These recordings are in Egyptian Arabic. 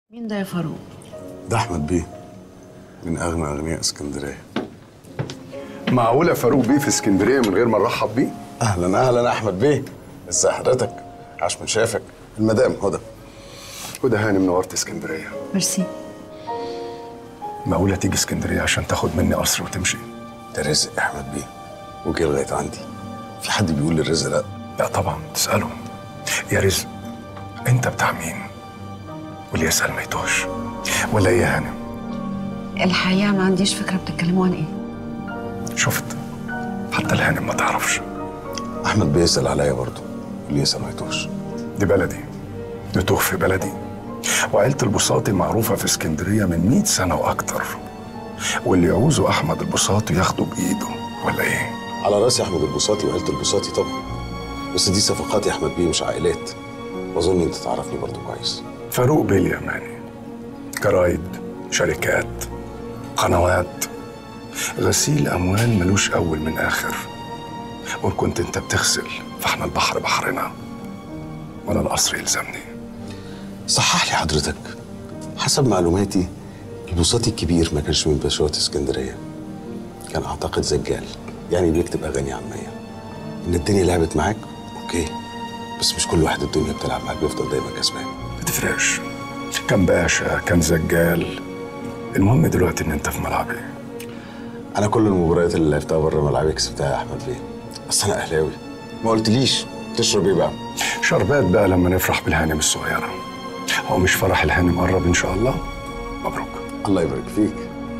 مين ده يا فاروق؟ ده احمد بيه من اغنى اغنياء اسكندريه معقولة فاروق بيه في اسكندرية من غير ما نرحب بيه؟ اهلا اهلا احمد بيه ازي حضرتك عاش من شافك المدام هدى هدى هانم نورت اسكندرية ميرسي معقولة تيجي اسكندرية عشان تاخد مني قصر وتمشي؟ ده رزق يا احمد بيه وجه لغايه عندي في حد بيقول لي الرزق لا لا طبعا تسأله يا رزق انت بتاع مين؟ واللي يسأل ما يتوهش ولا ايه يا هانم؟ الحقيقة ما عنديش فكرة بتتكلموا عن ايه شفت حتى الهانم ما تعرفش احمد بيسال عليا برضه اللي يسال ما يتوهش دي بلدي نتوه في بلدي وعيلة البساطي معروفة في اسكندرية من 100 سنة وأكتر واللي يعوزوا أحمد البساطي ياخده بإيده ولا إيه؟ على راسي احمد البساطي وعيله البساطي طبعا بس دي صفقات يا احمد بيه مش عائلات واظن انت تعرفني برضه كويس فاروق بيه اليماني جرايد شركات قنوات غسيل أموال ملوش أول من آخر وإن كنت أنت بتغسل فإحنا البحر بحرنا وأنا القصر يلزمني صحح لي حضرتك حسب معلوماتي البساطي الكبير ما كانش من باشوات اسكندريه كان اعتقد زجال يعني بيكتب اغاني عاميه ان الدنيا لعبت معاك اوكي بس مش كل واحد الدنيا بتلعب معاك بيفضل دايما كسبان ما تفرقش كان باشا كان زجال المهم دلوقتي إن أنت في ملعبي انا كل المباريات اللي لعبتها بره ملعبي كسبتها يا احمد بيه بس انا اهلاوي ما قلتليش تشرب ايه بقى شربات بقى لما نفرح بالهانم الصغيرة هو مش فرح الهانم قرب إن شاء الله مبروك الله يبارك فيك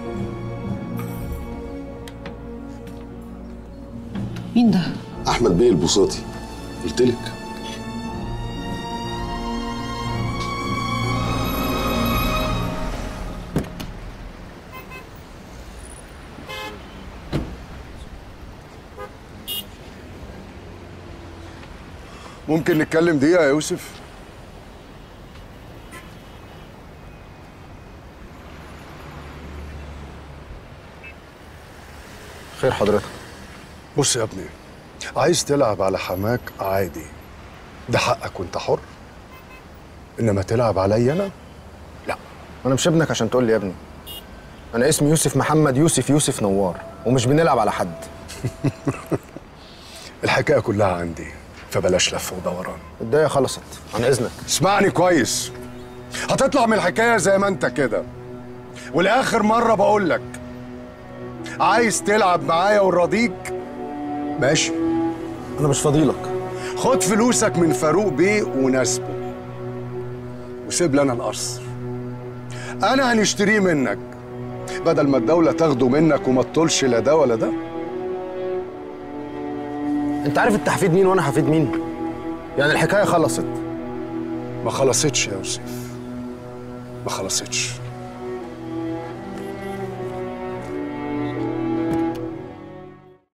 مين ده؟ احمد بيه البساطي قلت لك ممكن نتكلم دقيقة يا يوسف؟ خير حضرتك بص يا ابني عايز تلعب على حماك عادي ده حقك وانت حر انما تلعب عليا انا لا انا مش ابنك عشان تقول لي يا ابني انا اسمي يوسف محمد يوسف يوسف نوار ومش بنلعب على حد الحكايه كلها عندي فبلاش لف ودوران الدقيقه خلصت عن اذنك اسمعني كويس هتطلع من الحكايه زي ما انت كده ولاخر مره بقول لك عايز تلعب معايا ونراضيك ماشي انا مش فاضيلك خد فلوسك من فاروق بيه وناسبه وسيب لنا القصر انا هنشتريه منك بدل ما الدولة تاخده منك وما تطولش لا ده ولا ده انت عارف انت هفيد مين وانا هفيد مين يعني الحكايه خلصت ما خلصتش يا يوسف ما خلصتش